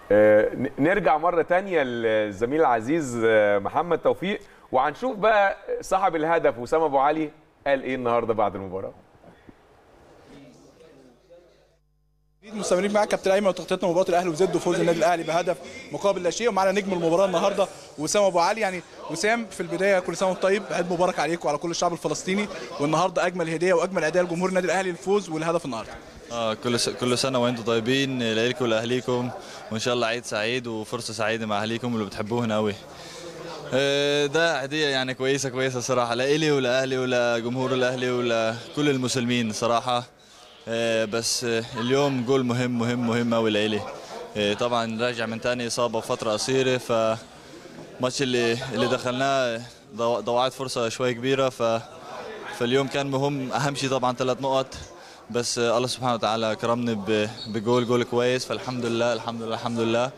آه، ن- نرجع مره تانية للزميل العزيز آه، محمد توفيق وهنشوف بقى صاحب الهدف وسام ابو علي قال ايه النهارده بعد المباراه مستمرين معاك كابتن ايمن وتغطيتنا مباراه الاهلي وزد وفوز النادي الاهلي بهدف مقابل لا شيء ومعنا نجم المباراه النهارده وسام ابو علي يعني وسام في البدايه كل سنه وانت طيب عيد مبارك عليك وعلى كل الشعب الفلسطيني والنهارده اجمل هديه واجمل اداء لجمهور النادي الاهلي الفوز والهدف النهارده آه كل س... كل سنه وانتم طيبين ليلكم ولاهليكم وان شاء الله عيد سعيد وفرصه سعيده مع اهليكم اللي بتحبوهن قوي آه ده هديه يعني كويسه كويسه صراحه لإلي ولاهلي ولجمهور الاهلي ولكل المسلمين صراحه آه بس آه اليوم جول مهم مهم مهم قوي لإلي آه طبعا راجع من تاني اصابه فتره قصيره ف الماتش اللي اللي دخلناه ضو- ضوعت فرصه شوي كبيره ف فاليوم كان مهم اهم شيء طبعا ثلاث نقط بس آه، الله سبحانه وتعالى كرمني ب- بجول جول كويس فالحمد لله الحمد لله الحمد لله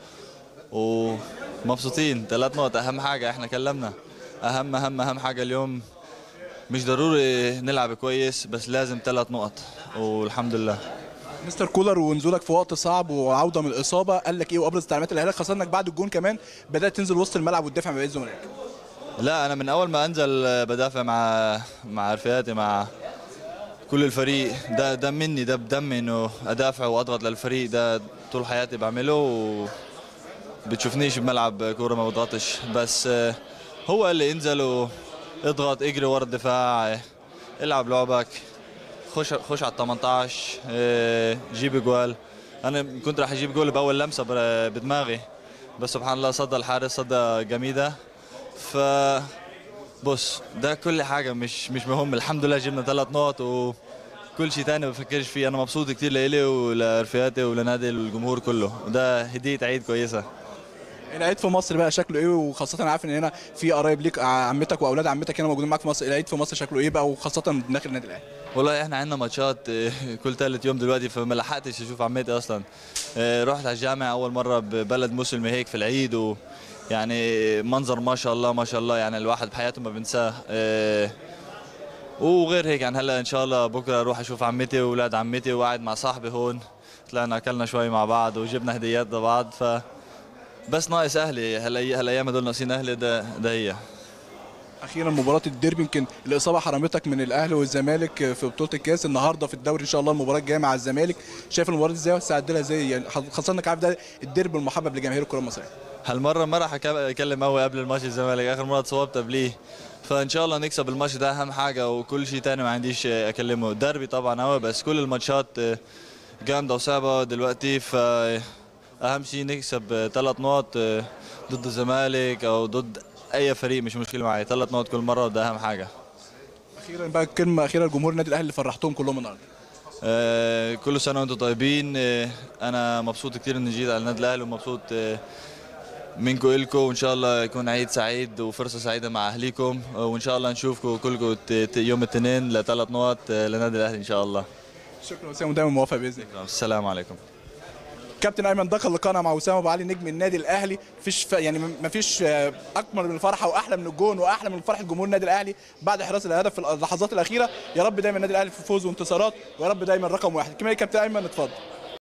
ومبسوطين ثلاث نقط اهم حاجه احنا كلمنا اهم اهم اهم حاجه اليوم مش ضروري نلعب كويس بس لازم ثلاث نقط والحمد لله مستر كولر ونزولك في وقت صعب وعوده من الاصابه قال لك ايه وابرز تعليمات الاهلي خاصه انك بعد الجون كمان بدات تنزل وسط الملعب وتدافع مع بقيه زملائك لا انا من اول ما انزل آه، بدافع مع مع رفيقاتي مع كل الفريق ده ده مني ده بدمي انه ادافع واضغط للفريق ده طول حياتي بعمله و بتشوفنيش بملعب كوره ما بضغطش بس آه، هو اللي انزل واضغط اجري ورا الدفاع آه، العب لعبك خش خش على ال 18 آه، جيب جوال انا كنت راح اجيب جول باول لمسه ب- بدماغي بس سبحان الله صدى الحارس صدى جميده ف بص ده كل حاجه مش مش مهم الحمد لله جبنا ثلاث نقط وكل شيء تاني ما بفكرش فيه انا مبسوط كتير لإلي ولرفيقاتي ولنادي الجمهور كله وده هديه عيد كويسه العيد في مصر بقى شكله ايه وخاصه انا عارف ان هنا في قرايب ليك عمتك واولاد عمتك هنا موجودين معاك في مصر العيد في مصر شكله ايه بقى وخاصه من داخل النادي الاهلي والله احنا عندنا ماتشات آه، كل ثالث يوم دلوقتي فما لحقتش اشوف عمتي اصلا آه، رحت على الجامع اول مره ببلد مسلم هيك في العيد و يعني منظر ما شاء الله ما شاء الله يعني الواحد بحياته ما بنساه آه، وغير هيك يعني هلا ان شاء الله بكره اروح اشوف عمتي واولاد عمتي وقاعد مع صاحبي هون طلعنا اكلنا شوي مع بعض وجبنا هديات لبعض ف بس ناقص اهلي هلا هالايام هدول ناقصين اهلي ده ده هي اخيرا مباراه الديربي يمكن الاصابه حرمتك من الاهلي والزمالك في بطوله الكاس النهارده في الدوري ان شاء الله المباراه الجايه مع الزمالك شايف المباراه دي ازاي وتستعد ازاي يعني خاصه انك عارف ده الديربي المحبب لجماهير الكره المصريه هالمره ما راح أك- اكلم قوي قبل الماتش الزمالك اخر مره اتصابت قبليه فان شاء الله نكسب الماتش ده اهم حاجه وكل شيء تاني ما عنديش اكلمه الدربي طبعا قوي بس كل الماتشات جامده وصعبه دلوقتي ف اهم شيء نكسب ثلاث نقط ضد الزمالك او ضد اي فريق مش مشكله معي ثلاث نقط كل مره وده اهم حاجه اخيرا بقى كلمه اخيره لجمهور النادي الاهلي اللي فرحتهم كلهم النهارده آه، كل سنه وانتم طيبين آه، انا مبسوط كتير اني جيت على النادي الاهلي ومبسوط آه، منكم إلكم وان شاء الله يكون عيد سعيد وفرصه سعيده مع اهليكم آه، وان شاء الله نشوفكم كلكم ت- ت- يوم الاثنين لثلاث نقط آه، للنادي الاهلي ان شاء الله شكرا وسام ودايما موافق باذن الله السلام عليكم كابتن ايمن دخل لقاءنا مع وسام ابو علي نجم النادي الاهلي مفيش ف... يعني مفيش آه، اكبر من الفرحه واحلى من الجون واحلى من فرحه جمهور النادي الاهلي بعد حراس الهدف في اللحظات الاخيره يا رب دايما النادي الاهلي في فوز وانتصارات ويا رب دايما رقم واحد كمان يا كابتن ايمن اتفضل